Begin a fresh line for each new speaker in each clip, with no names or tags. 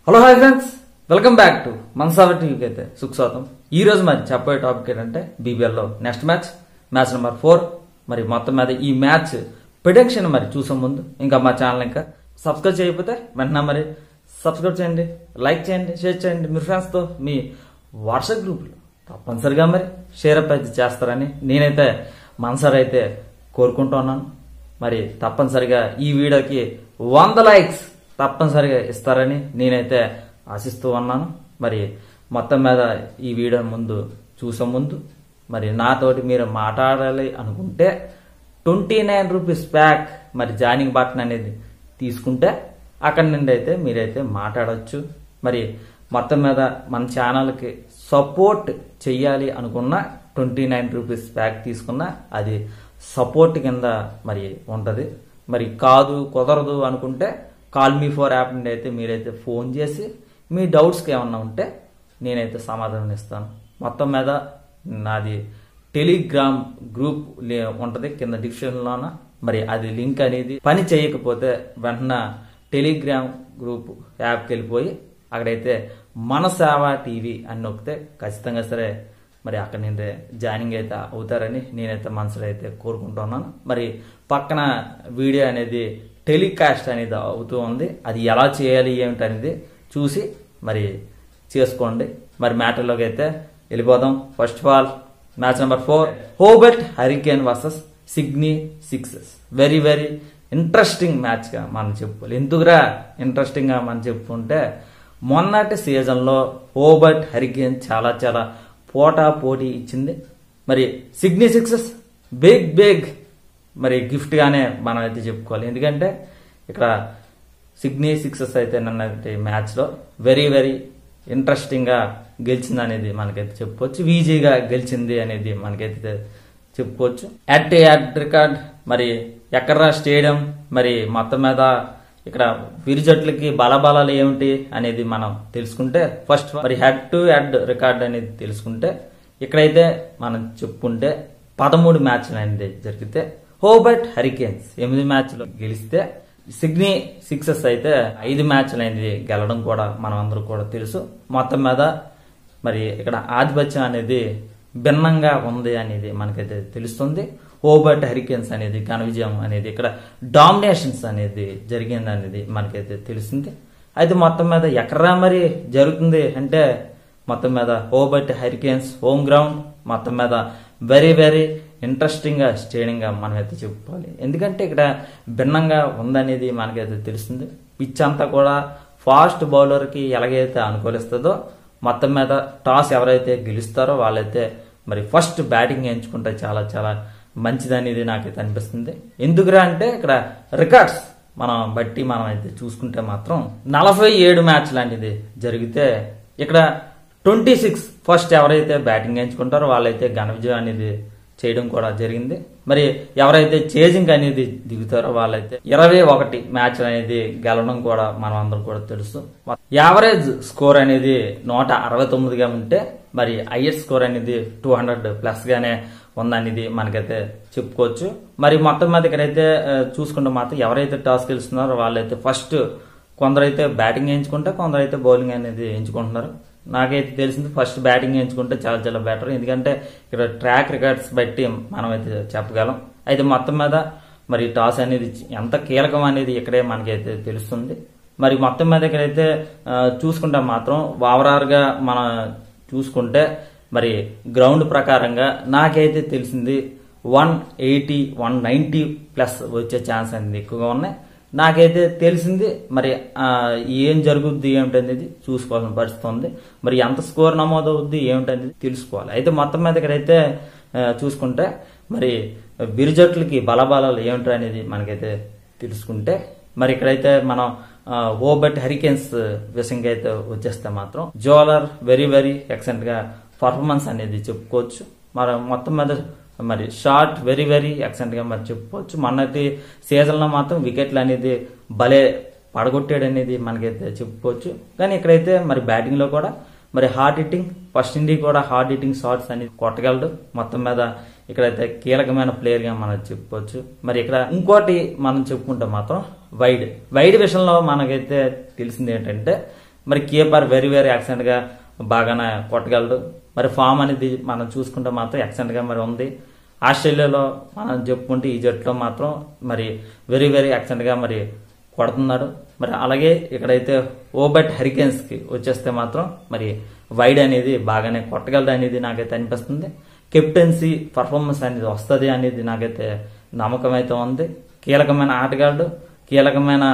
hello hi friends welcome back to మనసావర్ టీవీకి అయితే సుఖస్వాతం ఈ రోజు మరి చెప్పే టాపిక్ ఏంటంటే BBL లో next match match number four మరి మొత్తం మీద ఈ మ్యాచ్ ప్రిడిక్షన్ మరి చూసే ముందు ఇంకా మా ఛానల్ ఇంకా సబ్స్క్రైబ్ చేయకపోతే వెంటనే మరి సబ్స్క్రైబ్ చేయండి లైక్ చేయండి షేర్ చేయండి మీ ఫ్రెండ్స్తో మీ వాట్సాప్ గ్రూప్లో తప్పనిసరిగా మరి షేర్ అప్ అయితే చేస్తారని నేనైతే మనసారి అయితే కోరుకుంటున్నాను మరి తప్పనిసరిగా ఈ వీడియోకి వంద లైక్స్ తప్పనిసరిగా ఇస్తారని నేనైతే ఆశిస్తూ ఉన్నాను మరి మొత్తం మీద ఈ వీడియో ముందు చూసే ముందు మరి నాతోటి మీరు మాట్లాడాలి అనుకుంటే ట్వంటీ నైన్ రూపీస్ ప్యాక్ మరి జాయినింగ్ బటన్ అనేది తీసుకుంటే అక్కడి నుండి అయితే మీరైతే మాట్లాడవచ్చు మరి మొత్తం మీద మన ఛానల్కి సపోర్ట్ చెయ్యాలి అనుకున్న ట్వంటీ నైన్ రూపీస్ ప్యాక్ తీసుకున్నా అది సపోర్ట్ కింద మరి ఉంటుంది మరి కాదు కుదరదు అనుకుంటే కాల్ మీ ఫోర్ యాప్ నుండి అయితే మీరైతే ఫోన్ చేసి మీ డౌట్స్కి ఏమన్నా ఉంటే నేనైతే సమాధానం ఇస్తాను మొత్తం మీద నాది టెలిగ్రామ్ గ్రూప్ ఉంటుంది కింద డిస్క్రిప్షన్లోన మరి అది లింక్ అనేది పని చేయకపోతే వెంటనే టెలిగ్రామ్ గ్రూప్ యాప్కి వెళ్ళిపోయి అక్కడైతే మన సేవ టీవీ అని నొక్కితే ఖచ్చితంగా సరే మరి అక్కడ నుండి జాయినింగ్ అయితే అవుతారని నేనైతే మనసులో అయితే కోరుకుంటున్నాను మరి పక్కన వీడియో అనేది టెలికాస్ట్ అనేది అవుతూ ఉంది అది ఎలా చేయాలి ఏమిటి అనేది చూసి మరి చేసుకోండి మరి మ్యాటర్లోకి అయితే వెళ్ళిపోదాం first of all match number four Hobart Hurricane versus Sydney Sixers very very interesting మ్యాచ్గా మనం చెప్పుకోవాలి ఎందుకురా ఇంట్రెస్టింగ్గా మనం చెప్పుకుంటే మొన్నటి సీజన్లో హోబర్ట్ హరికేన్ చాలా చాలా పోటా పోటీ ఇచ్చింది మరి సిగ్నీ సిక్సెస్ బిగ్ బిగ్ మరి గిఫ్ట్గానే మనం అయితే చెప్పుకోవాలి ఎందుకంటే ఇక్కడ సిగ్నీ సిక్సెస్ అయితే నిన్నటి మ్యాచ్లో వెరీ వెరీ ఇంట్రెస్టింగ్గా గెలిచింది అనేది మనకైతే చెప్పుకోవచ్చు ఈజీగా గెలిచింది అనేది మనకైతే చెప్పుకోవచ్చు యాడ్ యాడ్ రికార్డ్ మరి ఎక్కడ్రా స్టేడియం మరి మొత్తం మీద ఇక్కడ విరు జట్లకి బలబలాలు ఏమిటి అనేది మనం తెలుసుకుంటే ఫస్ట్ మరి హెడ్ టు హెడ్ రికార్డ్ అనేది తెలుసుకుంటే ఇక్కడైతే మనం చెప్పుకుంటే పదమూడు మ్యాచ్లు అనేది జరిగితే హోబర్ట్ హరికేన్స్ ఎనిమిది మ్యాచ్లు గెలిస్తే సిగ్నీ సిక్సెస్ అయితే ఐదు మ్యాచ్లు అనేది గెలవడం కూడా మనం అందరూ కూడా తెలుసు మొత్తం మీద మరి ఇక్కడ ఆధిపత్యం అనేది భిన్నంగా ఉంది అనేది మనకైతే తెలుస్తుంది హోబర్ట్ హరికేన్స్ అనేది ఘన విజయం అనేది ఇక్కడ డామినేషన్స్ అనేది జరిగింది అనేది మనకైతే తెలిసింది అయితే మొత్తం మీద ఎక్కడా మరి జరుగుతుంది అంటే మొత్తం మీద హోబర్ట్ హరికేన్స్ హోమ్ గ్రౌండ్ మొత్తం మీద వెరీ వెరీ ఇంట్రెస్టింగ్గా స్టేడియంగా మనం అయితే చెప్పుకోవాలి ఎందుకంటే ఇక్కడ భిన్నంగా ఉందనేది మనకైతే తెలుస్తుంది పిచ్ అంతా కూడా ఫాస్ట్ బౌలర్కి ఎలాగైతే అనుకూలిస్తుందో మొత్తం మీద టాస్ ఎవరైతే గెలుస్తారో వాళ్ళైతే మరి ఫస్ట్ బ్యాటింగ్ ఎంచుకుంటే చాలా చాలా మంచిది అనేది నాకైతే అనిపిస్తుంది ఎందుకురా అంటే ఇక్కడ రికార్డ్స్ మనం బట్టి మనం అయితే చూసుకుంటే మాత్రం నలభై ఏడు మ్యాచ్ లాంటిది జరిగితే ఇక్కడ ట్వంటీ సిక్స్ ఫస్ట్ ఎవరైతే బ్యాటింగ్ ఎంచుకుంటారో వాళ్ళైతే ఘన విజయం అనేది చేయడం కూడా జరిగింది మరి ఎవరైతే చేజింగ్ అనేది దిగుతారో వాళ్ళైతే ఇరవై ఒకటి మ్యాచ్ అనేది గెలవడం కూడా మనం అందరం కూడా తెలుసు యావరేజ్ స్కోర్ అనేది నూట అరవై తొమ్మిదిగా ఉంటే మరి హైయెస్ట్ స్కోర్ అనేది టూ హండ్రెడ్ ప్లస్ గానే ఉందనేది మనకైతే చెప్పుకోవచ్చు మరి మొత్తం మీద ఇక్కడైతే చూసుకుంటే మాత్రం ఎవరైతే టాస్ గెలుస్తున్నారో వాళ్ళైతే ఫస్ట్ కొందరైతే బ్యాటింగ్ ఎంచుకుంటే కొందరైతే బౌలింగ్ అనేది ఎంచుకుంటున్నారు నాకైతే తెలిసింది ఫస్ట్ బ్యాటింగ్ ఎంచుకుంటే చాలా చాలా బెటర్ ఎందుకంటే ఇక్కడ ట్రాక్ రికార్డ్స్ బట్టి మనం అయితే చెప్పగలం అయితే మొత్తం మీద మరి టాస్ అనేది ఎంత కీలకం అనేది ఇక్కడే మనకైతే తెలుస్తుంది మరి మొత్తం మీద ఇక్కడైతే చూసుకుంటే మాత్రం ఓవరాల్గా మనం చూసుకుంటే మరి గ్రౌండ్ ప్రకారంగా నాకైతే తెలిసింది one eighty one ninety plus వచ్చే ఛాన్స్ అనేది ఎక్కువగా ఉన్నాయి నాకైతే తెలిసింది మరి ఏం జరుగుద్ది ఏమిటనేది చూసుకోవాల్సిన పరిస్థితి ఉంది మరి ఎంత స్కోర్ నమోదవుద్ది ఏమిటనేది తెలుసుకోవాలి అయితే మొత్తం మీద ఇక్కడైతే చూసుకుంటే మరి బిరుజట్లకి బలబలాలు ఏమిటి అనేది మనకైతే తెలుసుకుంటే మరి ఇక్కడైతే మనం ఓబట్ హరికెన్స్ విషయంగా అయితే వచ్చేస్తే మాత్రం జోలర్ వెరీ వెరీ ఎక్సలెంట్ గా పర్ఫార్మెన్స్ అనేది చెప్పుకోవచ్చు మరి మొత్తం మీద మరి షార్ట్ వెరీ వెరీ ఎక్సలెంట్ గా మరి చెప్పుకోవచ్చు మొన్నటి సీజన్ లో మాత్రం వికెట్లు అనేది భలే పడగొట్టాడు అనేది మనకైతే చెప్పుకోవచ్చు కానీ ఇక్కడైతే మరి బ్యాటింగ్ లో కూడా మరి హార్డ్ హిట్టింగ్ ఫస్ట్ ఇండి కూడా హార్డ్ హిట్టింగ్ షాట్స్ అనేది కొట్టగలడు మొత్తం మీద ఇక్కడైతే కీలకమైన ప్లేయర్ గా మనం చెప్పుకోవచ్చు మరి ఇక్కడ ఇంకోటి మనం చెప్పుకుంటే మాత్రం వైడ్ వైడ్ విషయంలో మనకైతే తెలిసింది ఏంటంటే మరి కీపర్ వెరీ వెరీ ఎక్సలెంట్ గా బాగానే కొట్టగలడు మరి ఫామ్ అనేది మనం చూసుకుంటే మాత్రం ఎక్సలెంట్ గా మరి ఉంది ఆస్ట్రేలియాలో మనం చెప్పుకుంటే ఈ జట్టులో మాత్రం మరి వెరీ వెరీ ఎక్సలెంట్ గా మరి కొడుతున్నాడు మరి అలాగే ఇక్కడైతే ఓబెట్ హరికేన్స్ కి వచ్చేస్తే మాత్రం మరి వైడ్ అనేది బాగానే కొట్టగలడు అనేది నాకైతే అనిపిస్తుంది కెప్టెన్సీ పర్ఫార్మెన్స్ అనేది వస్తుంది అనేది నాకైతే నమ్మకం అయితే ఉంది కీలకమైన ఆటగాడు కీలకమైన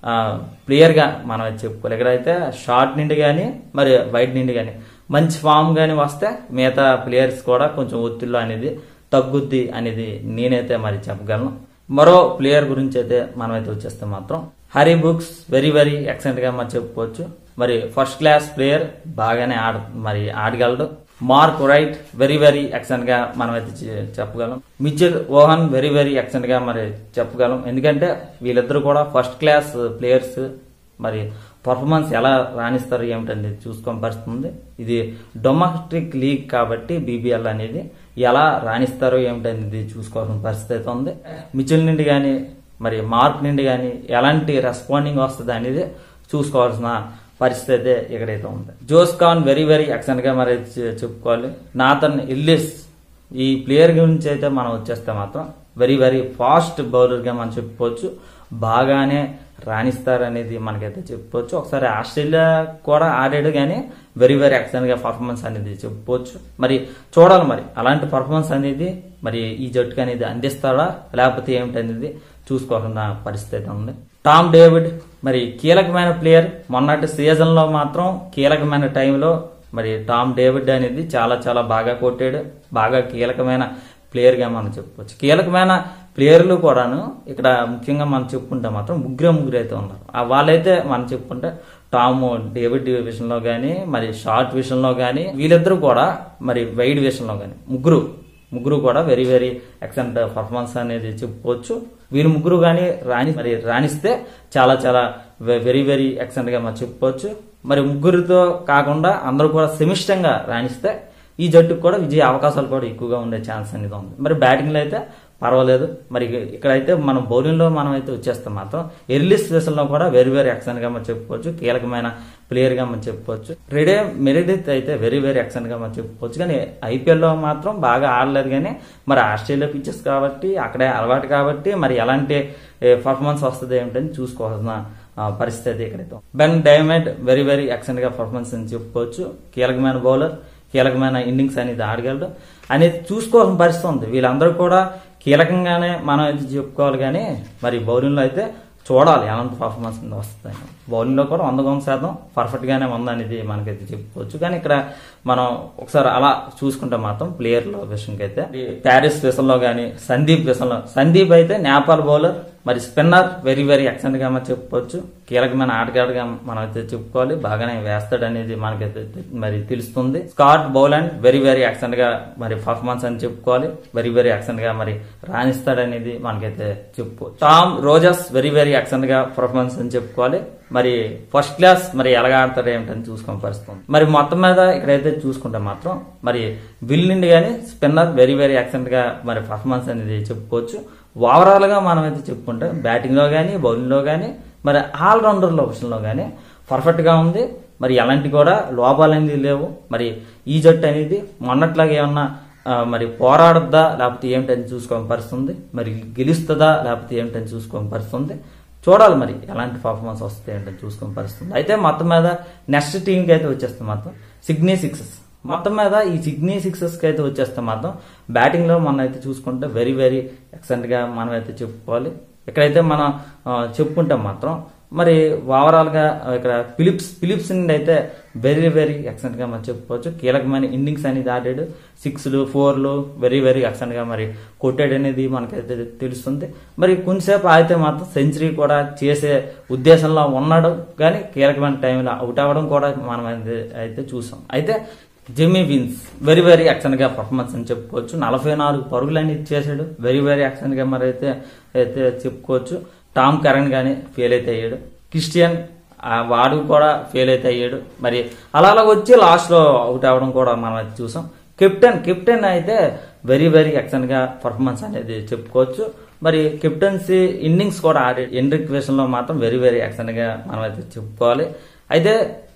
ప్లేయర్ గా మనం చెప్పుకోవాలి ఇక్కడైతే షార్ట్ నుండి కానీ మరి వైడ్ నుండి కానీ మంచి ఫామ్ కానీ వస్తే మిగతా ప్లేయర్స్ కూడా కొంచెం ఒత్తిళ్ళు అనేది తగ్గుద్ది అనేది నేనైతే మరి చెప్పగలను మరో ప్లేయర్ గురించి అయితే మనమైతే వచ్చేస్తే మాత్రం Harry Brooks very very excellent గా మరి చెప్పుకోవచ్చు మరి ఫస్ట్ క్లాస్ ప్లేయర్ బాగానే ఆడ మరి ఆడగలడు Mark Wright very very excellent గా మనమైతే చె- చెప్పగలం Mitchell Owen very very excellent గా మరి చెప్పగలం ఎందుకంటే వీళ్ళిద్దరూ కూడా ఫస్ట్ క్లాస్ ప్లేయర్స్ మరి పర్ఫార్మెన్స్ ఎలా రాణిస్తారు ఏమిటనేది చూసుకొని పరిస్థితి ఉంది ఇది డొమెస్టిక్ లీగ్ కాబట్టి బీబీఎల్ అనేది ఎలా రాణిస్తారో ఏమిటనేది చూసుకోవాల్సిన పరిస్థితి అయితే ఉంది మిచిల్ నుండి కానీ మరి మార్క్ నుండి కానీ ఎలాంటి రెస్పాండింగ్ వస్తుంది అనేది చూసుకోవాల్సిన పరిస్థితి అయితే ఇక్కడైతే ఉంది జోస్ ఖాన్ వెరీ వెరీ ఎక్సలెంట్ గా మరి చె- చెప్పుకోవాలి నాథన్ ఇల్లిస్ ఈ ప్లేయర్ గురించి అయితే మనం వచ్చేస్తే మాత్రం వెరీ వెరీ ఫాస్ట్ బౌలర్ గా మనం చెప్పుకోవచ్చు బాగానే రాణిస్తారు అనేది మనకైతే చెప్పుకోవచ్చు ఒకసారి ఆస్ట్రేలియా కూడా ఆడాడు కానీ వెరీ వెరీ ఎక్సలెంట్ గా పర్ఫార్మెన్స్ అనేది చెప్పుకోవచ్చు మరి చూడాలి మరి అలాంటి పర్ఫార్మెన్స్ అనేది మరి ఈ జట్టుకు అనేది అందిస్తాడా లేకపోతే ఏమిటనేది చూసుకోవాల్సిన పరిస్థితి అయితే ఉంది టామ్ డేవిడ్ మరి కీలకమైన ప్లేయర్ మొన్నటి సీజన్ లో మాత్రం కీలకమైన టైంలో మరి టామ్ డేవిడ్ అనేది చాలా చాలా బాగా కొట్టాడు బాగా కీలకమైన ప్లేయర్ గా మనం చెప్పుకోవచ్చు కీలకమైన ప్లేయర్లు కూడాను ఇక్కడ ముఖ్యంగా మనం చెప్పుకుంటే మాత్రం ముగ్గురే ముగ్గురు అయితే ఉన్నారు ఆ వాళ్ళైతే మనం చెప్పుకుంటే టామ్ డేవిడ్ విషయంలో కానీ మరి షార్ట్ విషయంలో కానీ వీళ్ళిద్దరూ కూడా మరి వైడ్ విషయంలో కానీ ముగ్గురు ముగ్గురు కూడా వెరీ వెరీ ఎక్సలెంట్ పర్ఫార్మెన్స్ అనేది చెప్పుకోవచ్చు వీరు ముగ్గురు కానీ రాణి మరి రాణిస్తే చాలా చాలా వెరీ వెరీ ఎక్సలెంట్ గా మనం చెప్పుకోవచ్చు మరి ముగ్గురితో కాకుండా అందరూ కూడా సమిష్టంగా రాణిస్తే ఈ జట్టుకు కూడా విజయ అవకాశాలు కూడా ఎక్కువగా ఉండే ఛాన్స్ అనేది ఉంది మరి బ్యాటింగ్ లో అయితే పర్వాలేదు మరి ఇక్కడైతే మనం బౌలింగ్ లో మనం అయితే వచ్చేస్తాం మాత్రం ఎర్లీ స్టేషన్ లో కూడా వెరీ వెరీ ఎక్సలెంట్ గా మనం చెప్పుకోవచ్చు కీలకమైన ప్లేయర్ గా మనం చెప్పుకోవచ్చు రెడే మెరిడిత్ అయితే వెరీ వెరీ ఎక్సలెంట్ గా మనం చెప్పుకోవచ్చు కానీ ఐపీఎల్ లో మాత్రం బాగా ఆడలేదు కానీ మరి ఆస్ట్రేలియా పిచ్చెస్ కాబట్టి అక్కడే అలవాటు కాబట్టి మరి ఎలాంటి పర్ఫార్మెన్స్ వస్తుంది ఏమిటని చూసుకోవాల్సిన ఆ, పరిస్థితి అయితే ఇక్కడైతే Ben Diamond very very excellent గా పర్ఫార్మెన్స్ అని చెప్పుకోవచ్చు కీలకమైన బౌలర్ కీలకమైన ఇన్నింగ్స్ అనేది ఆడగలడు అనేది చూసుకోవాల్సిన పరిస్థితి ఉంది వీళ్ళందరూ కూడా కీలకంగానే మనం అయితే చెప్పుకోవాలి కానీ మరి బౌలింగ్ లో అయితే చూడాలి ఎలాంటి పర్ఫార్మెన్స్ వస్తుందని బౌలింగ్ లో కూడా వంద వంద శాతం పర్ఫెక్ట్ గానే ఉందనేది మనకైతే చెప్పుకోవచ్చు కానీ ఇక్కడ మనం ఒకసారి అలా చూసుకుంటే మాత్రం ప్లేయర్ల విషయంకి అయితే ఈ ప్యారిస్ విషయంలో కానీ సందీప్ విషయంలో సందీప్ అయితే నేపాల్ బౌలర్ మరి స్పిన్నర్ వెరీ వెరీ ఎక్సలెంట్ గా మనం చెప్పుకోవచ్చు కీలకమైన ఆటగాడుగా మనం అయితే చెప్పుకోవాలి బాగానే వేస్తాడు అనేది మనకైతే తె- మరి తెలుస్తుంది Scott Boland very very excellent గా మరి పర్ఫార్మెన్స్ అని చెప్పుకోవాలి వెరీ వెరీ ఎక్సలెంట్ గా మరి రాణిస్తాడు అనేది మనకైతే చెప్పుకోవచ్చు Tom Rogers very very excellent గా పర్ఫార్మెన్స్ అని చెప్పుకోవాలి మరి ఫస్ట్ క్లాస్ మరి ఎలాగ ఆడతాడు ఏమిటని చూసుకొని పరిస్థితి మరి మొత్తం మీద ఇక్కడైతే చూసుకుంటే మాత్రం మరి విల్ నుండి కానీ స్పిన్నర్ వెరీ వెరీ ఎక్సలెంట్ గా మరి పర్ఫార్మెన్స్ అనేది చెప్పుకోవచ్చు ఓవరాల్ గా మనం అయితే చెప్పుకుంటే బ్యాటింగ్ లో కానీ బౌలింగ్ లో కానీ మరి ఆల్ రౌండర్ లో విషయంలో కానీ పర్ఫెక్ట్ గా ఉంది మరి ఎలాంటి కూడా లోపాలు అనేది లేవు మరి ఈ జట్టు అనేది మొన్నట్లాగా ఏమన్నా ఆ, మరి పోరాడద్దా లేకపోతే ఏమిటని చూసుకోని పరిస్థితుంది మరి గెలుస్తుందా లేకపోతే ఏమిటని చూసుకోని పరిస్థితుంది చూడాలి మరి ఎలాంటి పర్ఫార్మెన్స్ వస్తుంది ఏంటని చూసుకొని పరిస్థితుంది అయితే మొత్తం మీద నెక్స్ట్ టీంకి అయితే వచ్చేస్తే మాత్రం సిగ్నీ సిక్సెస్ మొత్తం మీద ఈ సిగ్నీ సిక్సెస్ కి అయితే వచ్చేస్తే మాత్రం బ్యాటింగ్ లో మనం అయితే చూసుకుంటే వెరీ వెరీ ఎక్సలెంట్ గా మనం అయితే చెప్పుకోవాలి ఇక్కడైతే మనం ఆ, చెప్పుకుంటాం మాత్రం మరి ఓవరాల్ గా ఇక్కడ ఫిలిప్స్ ఫిలిప్స్ నుండి అయితే వెరీ వెరీ ఎక్సలెంట్ గా మనం చెప్పుకోవచ్చు కీలకమైన ఇన్నింగ్స్ అనేది ఆడాడు సిక్స్లు ఫోర్లు వెరీ వెరీ ఎక్సలెంట్ గా మరి కొట్టాడు అనేది మనకైతే తెలుస్తుంది మరి కొంచెంసేపు ఆగితే మాత్రం సెంచరీ కూడా చేసే ఉద్దేశంలో ఉన్నాడు కానీ కీలకమైన టైంలో అవుట్ అవ్వడం కూడా మనం అయితే అయితే చూసాం అయితే Jimmy Vince very very excellent గా పర్ఫార్మెన్స్ అని చెప్పుకోవచ్చు నలభై నాలుగు పరుగులు అనేది చేశాడు వెరీ వెరీ ఎక్సలెంట్ గా మరి అయితే అయితే చెప్పుకోవచ్చు టామ్ కరణ్ గానీ ఫెయిల్ అయితే అయ్యాడు క్రిస్టియన్ ఆ వాడు కూడా ఫెయిల్ అయితే అయ్యాడు మరి అలా అలా వచ్చి లాస్ట్ లో అవుట్ అవ్వడం కూడా మనం అయితే చూసాం కెప్టెన్ కెప్టెన్ అయితే వెరీ వెరీ ఎక్సలెంట్ గా పర్ఫార్మెన్స్ అనేది చెప్పుకోవచ్చు మరి కెప్టెన్సీ ఇన్నింగ్స్ కూడా ఆడే ఎండ్రిక్ విషయంలో మాత్రం వెరీ వెరీ ఎక్సలెంట్ గా మనం అయితే చెప్పుకోవాలి అయితే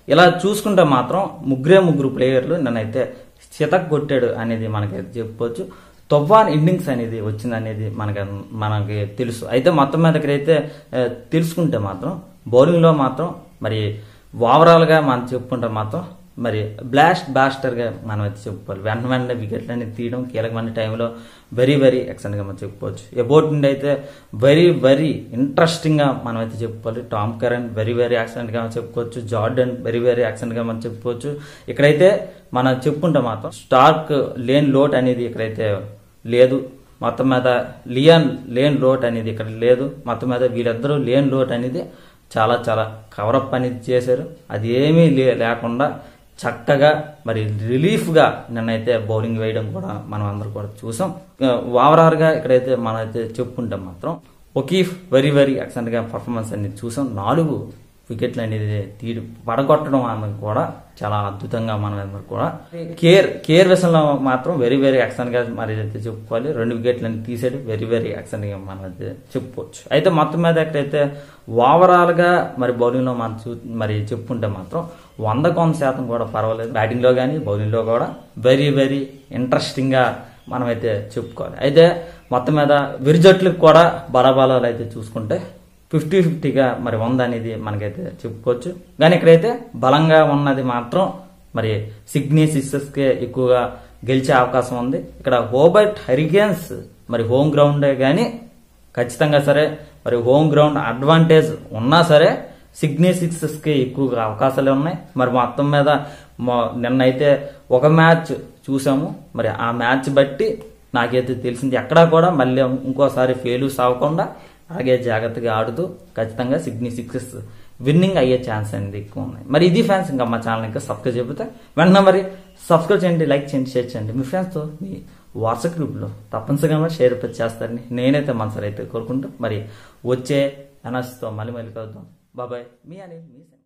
ఇలా చూసుకుంటే మాత్రం ముగ్గురే ముగ్గురు ప్లేయర్లు నన్నైతే చితక్ కొట్టాడు అనేది మనకైతే చెప్పుకోవచ్చు తుఫాన్ ఇన్నింగ్స్ అనేది వచ్చింది అనేది మనకి మనకి తెలుసు అయితే మొత్తం మీదకైతే ఆ, తెలుసుకుంటే మాత్రం బౌలింగ్లో మాత్రం మరి ఓవరాల్గా మనం చెప్పుకుంటే మాత్రం మరి బ్లాస్ట్ బాస్టర్గా మనం అయితే చెప్పుకోవాలి వెంట వెంటనే వికెట్లు అనేది తీయడం కీలకమైన టైంలో వెరీ వెరీ ఎక్సలెంట్గా మనం చెప్పుకోవచ్చు ఎబోట్ నుండి అయితే వెరీ వెరీ ఇంట్రెస్టింగ్గా మనం అయితే చెప్పుకోవాలి టామ్ కరణ్ వెరీ వెరీ యాక్సిడెంట్గా మనం చెప్పుకోవచ్చు జార్డన్ వెరీ వెరీ యాక్సిడెంట్గా మనం చెప్పుకోవచ్చు ఇక్కడైతే మనం చెప్పుకుంటే మాత్రం స్టార్క్ లేన్ లోట్ అనేది ఇక్కడైతే లేదు మొత్తం మీద లియాన్ లేన్ లోట్ అనేది ఇక్కడ లేదు మొత్తం మీద వీళ్ళిద్దరూ లేన్ లోట్ అనేది చాలా చాలా కవరప్ అనేది చేశారు అది ఏమీ లే లేకుండా చక్కగా మరి రిలీఫ్గా నిన్నైతే బౌలింగ్ వేయడం కూడా మనం అందరూ కూడా చూసాం ఓవరాల్గా ఇక్కడైతే మనం అయితే చెప్పుకుంటాం మాత్రం ఒకీఫ్ వెరీ వెరీ ఎక్సలెంట్గా పర్ఫార్మెన్స్ అనేది చూసాం నాలుగు వికెట్లు అనేది తీడి పడగొట్టడం అన్నది కూడా చాలా అద్భుతంగా మనం అందరూ కూడా కేర్ కేర్ విషయంలో మాత్రం వెరీ వెరీ ఎక్సలెంట్ గా మరి అయితే చెప్పుకోవాలి రెండు వికెట్లు అనేది తీసాడు వెరీ వెరీ ఎక్సలెంట్ గా మనం అయితే చెప్పుకోవచ్చు అయితే మొత్తం మీద ఎక్కడైతే ఓవరాల్ గా మరి బౌలింగ్ లో మనం చూ మరి చెప్పుకుంటే మాత్రం వంద కొంత శాతం కూడా పర్వాలేదు బ్యాటింగ్ లో కానీ బౌలింగ్ లో కూడా వెరీ వెరీ ఇంట్రెస్టింగ్ గా మనం అయితే చెప్పుకోవాలి అయితే మొత్తం మీద విరిజట్లకు కూడా బలబలాలు అయితే చూసుకుంటే ఫిఫ్టీ ఫిఫ్టీగా మరి వంద అనేది మనకైతే చెప్పుకోవచ్చు కానీ ఇక్కడైతే బలంగా ఉన్నది మాత్రం మరి సిగ్నీ సిక్సెస్కే ఎక్కువగా గెలిచే అవకాశం ఉంది ఇక్కడ హోబర్ట్ హరిగేన్స్ మరి హోమ్ గ్రౌండే కానీ ఖచ్చితంగా సరే మరి హోమ్ గ్రౌండ్ అడ్వాంటేజ్ ఉన్నా సరే సిగ్నీ సిక్సెస్కి ఎక్కువగా అవకాశాలు ఉన్నాయి మరి మొత్తం మీద మొ- నిన్నైతే ఒక మ్యాచ్ చూసాము మరి ఆ మ్యాచ్ బట్టి నాకైతే తెలిసింది ఎక్కడా కూడా మళ్ళీ ఇంకోసారి ఫెయిల్యూస్ అవ్వకుండా అలాగే జాగ్రత్తగా ఆడుతూ ఖచ్చితంగా సిగ్నీ సిక్సెస్ విన్నింగ్ అయ్యే ఛాన్స్ అనేది ఎక్కువ ఉన్నాయి మరి ఇది ఫ్యాన్స్ ఇంకా మా ఛానల్ ఇంకా సబ్స్క్రైబ్ చెబితే వెంటనే మరి సబ్స్క్రైబ్ చేయండి లైక్ చేయండి షేర్ చేయండి మీ ఫ్రెండ్స్తో మీ వాట్సాప్ గ్రూప్లో తప్పనిసరిగా మరి షేర్ చేస్తారని నేనైతే మనసులో అయితే కోరుకుంటూ మరి వచ్చే అనస్తో మళ్ళీ మళ్ళీ కలుద్దాం బాబాయ్ మీ అనేది మీ